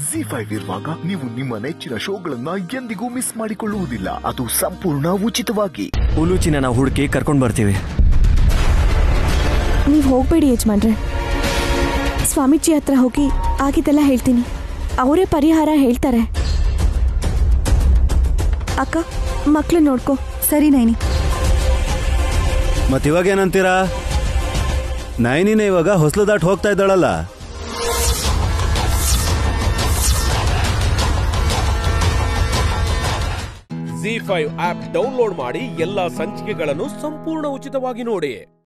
G five ಇರುವಾಗ ನೀವು ನಿಮ್ಮ ನೆಚ್ಚಿನ ಶೋಗಳನ್ನ ಎಂದಿಗೂ ಮಿಸ್ ಮಾಡಿಕೊಳ್ಳುವುದಿಲ್ಲ ಅದು ಸಂಪೂರ್ಣ ಉಚಿತವಾಗಿ ಉಲುಚಿನ ನಾವು ಹುಡುಕಿ ಕರ್ಕೊಂಡು ಬರ್ತೀವಿ ನೀವು ಹೋಗ್ಬೇಡಿ ಯಜಮಾನ್ರೆ ಸ್ವಾಮೀಜಿ ಹತ್ರ ಹೋಗಿ ಆಗಿದ್ದೆಲ್ಲ ಹೇಳ್ತೀನಿ ಅವರೇ ಪರಿಹಾರ ಹೇಳ್ತಾರೆ ಅಕ್ಕ ಮಕ್ಳು ನೋಡ್ಕೋ ಸರಿ ನೈನಿ ಮತ್ ಇವಾಗ ಏನಂತೀರಾ ನೈನಿನೇ ಇವಾಗ ಹೊಸಲು ದಾಟ್ ಹೋಗ್ತಾ ಇದ್ದಾಳಲ್ಲ ಜಿ ಫೈವ್ ಆಪ್ ಡೌನ್ಲೋಡ್ ಮಾಡಿ ಎಲ್ಲಾ ಸಂಚಿಕೆಗಳನ್ನು ಸಂಪೂರ್ಣ ಉಚಿತವಾಗಿ ನೋಡಿ